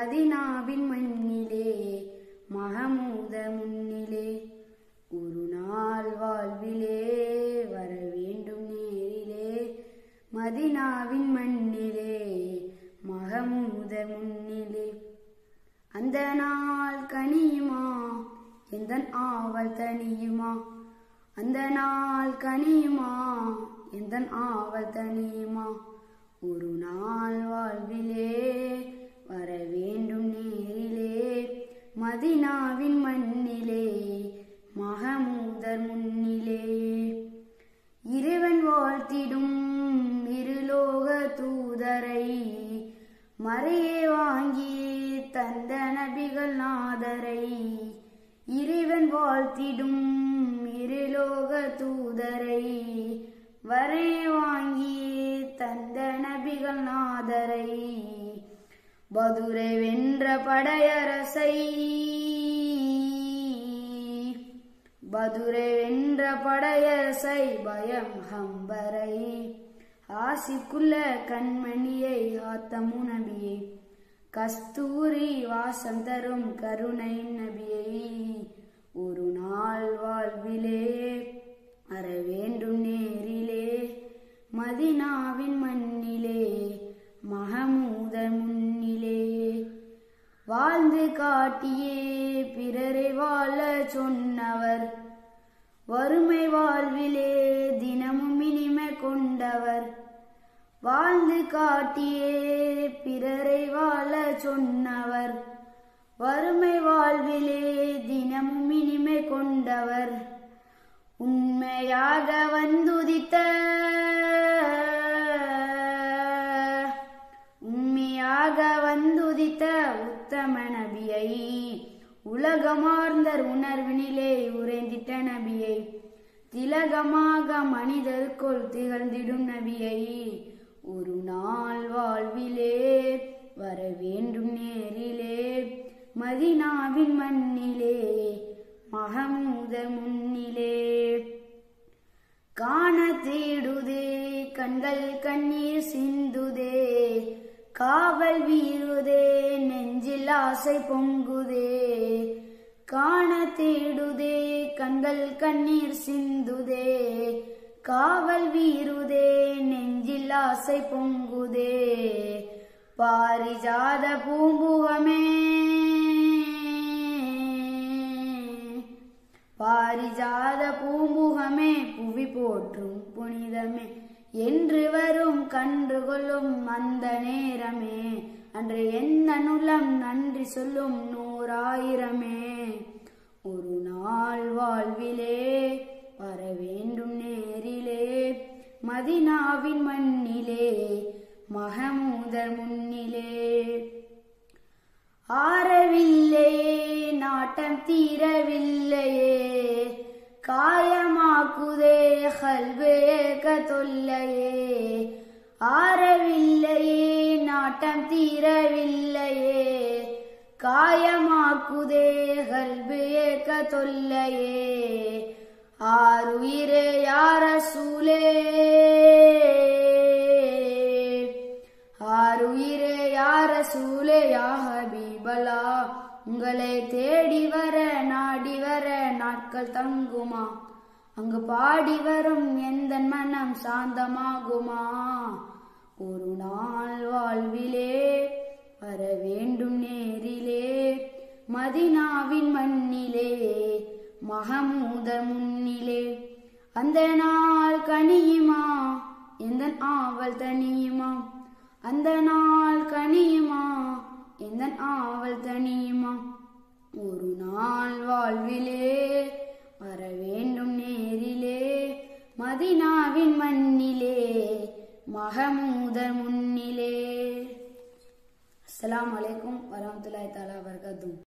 மதினாவின் மண்ணிலே மகமூத முன்னிலே ஒரு நாள் வாழ்விலே வர வேண்டும் நேரிலே மதினாவின் மண்ணிலே மகமூத முன்னிலே அந்த நாள் கனியுமா எந்த ஆவல் தனியுமா அந்த நாள் கனியுமா எந்த ஆவல் தனியுமா ஒரு நாள் வாழ்விலே வர வேண்டும் நேரிலே மதினாவின் மண்ணிலே மகமூதர் முன்னிலே இறைவன் வாழ்த்திடும் இருலோக தூதரை மறையே வாங்கி தந்த நபிகள் நாதரை இறைவன் வாழ்த்திடும் இருலோக தூதரை வரை வாங்கி தந்த நபிகள் நாதரை பதுரை வென்ற படையரசை பதுரை வென்ற படையரசை பயம் ஹம்பரை ஆசிக்குள்ள கண்மணியை ஆத்தமு நபியை கஸ்தூரி வாசம் தரும் கருணை நபியை ஒரு நாள் வாழ்விலே அற வேண்டும் நேரிலே மதினாவின் மண்ணிலே மகமூத முன்னிலே வாழ்ந்து காட்டியே பிறரை வாழ சொன்னவர் வறுமை வாழ்விலே தினமும் இனிமை கொண்டவர் வாழ்ந்து காட்டியே பிறரை வாழ சொன்னவர் வறுமை வாழ்விலே தினமும் இனிமை கொண்டவர் உண்மையாக வந்துதித்த உண்மையாக வந்துதித்த உத்தம நபியை உலகமார்ந்தர் உணர்வினிலே உறைந்திட்ட நபியை திலகமாக மனிதருக்குள் திகழ்ந்திடும் நபியை ஒரு நாள் வாழ்விலே வர வேண்டும் நேரிலே மதினாவின் மண்ணிலே மகமூத முன்னிலே காண தேடுதே கண்கள் கண்ணீர் சிந்துதே காவல் வீறுதே நெஞ்சில் ஆசை பொங்குதே காண தேடுதே கண்கள் கண்ணீர் சிந்துதே காவல் வீறுதே நெஞ்சில் ஆசை பொங்குதே பாரிஜாத பூம்புகமே பாரிஜாத பூமுகமே புவி போற்றும் புனிதமே என்று வரும் கன்று கொள்ளும் அந்த நேரமே அன்று எந்த நுலம் நன்றி சொல்லும் நூறாயிரமே ஒரு நாள் வாழ்விலே வர வேண்டும் நேரிலே மதினாவின் மண்ணிலே மகமூதர் முன்னிலே ஆறவில்லையே நாட்டம் தீரவில்லையே காயமாக்குதே கல்வேக தொல்லையே ஆறவில்லையே நாட்டம் தீரவில்லையே காயமாக்குதே கல்வேக தொல்லையே ஆறுயிரே யார சூலே ஆறுயிரே யார சூலே யா ஹபீபலா உங்களை தேடி வர நாடி வர நாட்கள் தங்குமா அங்கு பாடி வரும் எந்த மனம் சாந்தமாகுமா ஒரு நாள் வாழ்விலே வர வேண்டும் நேரிலே மதினாவின் மண்ணிலே மகமூத முன்னிலே அந்த நாள் கனியுமா எந்த ஆவல் தனியுமா அந்த நாள் கனியுமா எந்த ஆவல் தனியுமா ஒரு நாள் வாழ்விலே வர வேண்டும் நேரிலே மதினாவின் மண்ணிலே மகமூதர் முன்னிலே அஸ்ஸலாமு அலைக்கும் வரமத்துல்லாஹி தஆலா வபரகாத்துஹு